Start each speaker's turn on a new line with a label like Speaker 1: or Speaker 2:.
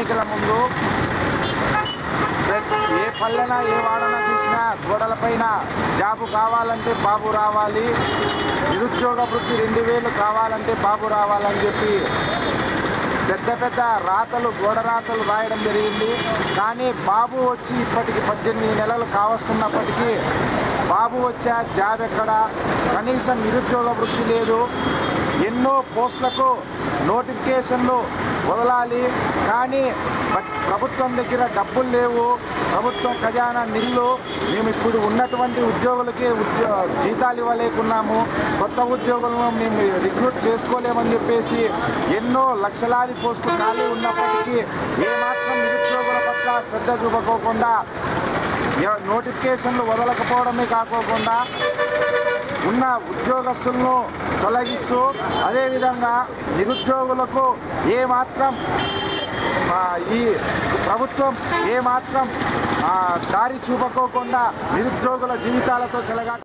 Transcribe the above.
Speaker 1: ఎన్నికల ముందు ప్రతి- ఏ పల్లెన ఏ వాడన చూసినా గోడలపైన జాబు కావాలంటే బాబు రావాలి నిరుద్యోగ వృత్తి రెండు వేలు కావాలంటే బాబు రావాలని చెప్పి పెద్ద పెద్ద రాతలు గోడ రాతలు రాయడం జరిగింది కానీ బాబు వచ్చి ఇప్పటికి పద్దెనిమిది నెలలు కావస్తున్నప్పటికీ బాబు వచ్చా జాబ్ ఎక్కడ కనీసం నిరుద్యోగ వృత్తి లేదు ఎన్నో పోస్టులకు నోటిఫికేషన్లు వదలాలి కానీ బట్ ప్రభుత్వం దగ్గర డబ్బులు లేవు ప్రభుత్వం ఖజానా నిల్లు మేము ఇప్పుడు ఉన్నటువంటి ఉద్యోగులకి ఉద్యో జీతాలు ఇవ్వలేకున్నాము కొత్త ఉద్యోగులను మేము రిక్రూట్ చేసుకోలేమని చెప్పేసి ఎన్నో లక్షలాది పోస్టులు ఖాళీ ఉన్నప్పటికీ ఏమాత్రం నిరుద్యోగుల పట్ల శ్రద్ధ చూపకోకుండా ఎ- నోటిఫికేషన్లు వదలకపోవడమే కాకోకుండా ఉన్న ఉద్యోగస్తులను తొలగిస్తూ అదేవిధంగా నిరుద్యోగులకు ఏమాత్రం ఆ, ఈ ప్రభుత్వం ఏమాత్రం ఆ, దారి చూపకోకుండా నిరుద్యోగుల జీవితాలతో చెలగా